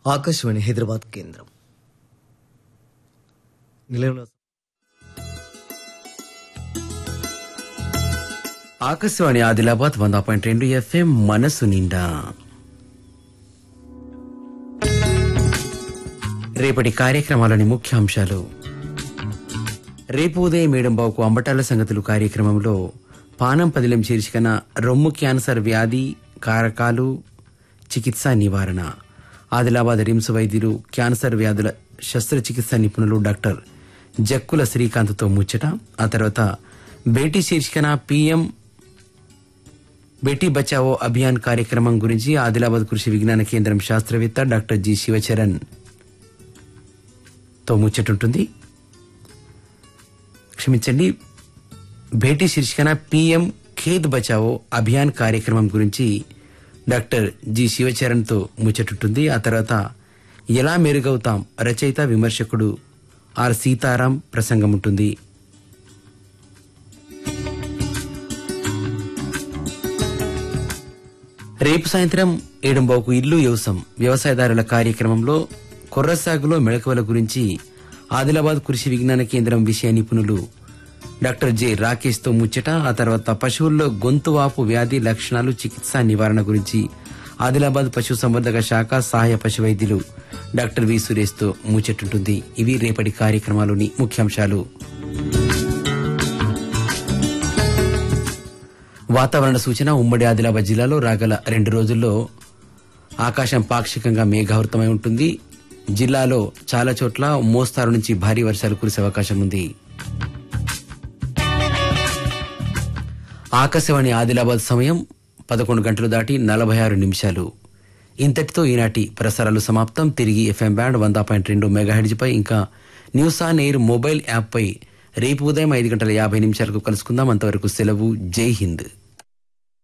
ఆకాశవాణి హైదరాబాద్ కేంద్రం నిలయంలో ఆకాశవాణి ఆదిలాబాద్ వంద పాయింట్ రెండు ఎఫ్ఎం మనసు నిండా రేపటి కార్యక్రమాలని ముఖ్యాంశాలు రేపు ఉదయం మేడంబావుకు అంబటాల సంగతులు కార్యక్రమంలో పానం పదిలం శీర్షికన రొమ్ము క్యాన్సర్ వ్యాధి కారకాలు చికిత్స నివారణ ఆదిలాబాద్ రిమ్స్ వైద్యులు క్యాన్సర్ వ్యాధుల శస్త్రచికిత్స నిపుణులు డాక్టర్ జక్కుల శ్రీకాంత్తో ముచ్చట ఆ తర్వాత బేటీ శీర్షికన పిఎం బేటీ బచావో అభియాన్ కార్యక్రమం గురించి ఆదిలాబాద్ కృషి విజ్ఞాన కేంద్రం శాస్త్రవేత్త డాక్టర్ జి శివచరణ్ తో ముచ్చటుంటుంది క్షమించండి భేటీ శీర్షికన పిఎం ఖేత్ బచావో అభియాన్ కార్యక్రమం గురించి డాక్టర్ జి శివచరణ్ తో ముచ్చటుంటుంది ఆ తర్వాత ఎలా మెరుగవుతాం రచయిత విమర్శకుడు ఆర్ సీతారాం ప్రసంగం ఉంటుంది రేపు సాయంత్రం ఏడుంబావుకు ఇల్లు వ్యవసం వ్యవసాయదారుల కార్యక్రమంలో కొర్ర సాగులో మెళకువల గురించి ఆదిలాబాద్ కృషి విజ్ఞాన కేంద్రం విషయ నిపుణులు డాక్టర్ జె రాకేష్ తో ముచ్చట ఆ తర్వాత పశువుల్లో గొంతు వాపు వ్యాధి లక్షణాలు చికిత్స నివారణ గురించి ఆదిలాబాద్ పశు సంవర్ధక శాఖ సహాయ పశు వైద్యులు డాక్టర్ వి సురేష్ తో ముచ్చటుంటుంది ఇవి రేపటి కార్యక్రమాలోని ముఖ్యాంశాలు వాతావరణ సూచన ఉమ్మడి ఆదిలాబాద్ జిల్లాలో రాగల రెండు రోజుల్లో ఆకాశం పాక్షికంగా మేఘావృతమై ఉంటుంది జిల్లాలో చాలా చోట్ల మోస్తారు నుంచి భారీ వర్షాలు కురిసే అవకాశం ఉంది ఆకాశవాణి ఆదిలాబాద్ సమయం పదకొండు గంటలు దాటి నలభై ఆరు నిమిషాలు ఇంతటితో ఈనాటి ప్రసారాలు సమాప్తం తిరిగి ఎఫ్ఎం బ్యాండ్ వంద పాయింట్ రెండు మెగాహెడ్జ్ పై ఇంకా news on air mobile app పై రేపు ఉదయం ఐదు గంటల యాభై నిమిషాలకు కలుసుకుందాం అంతవరకు సెలవు జై హింద్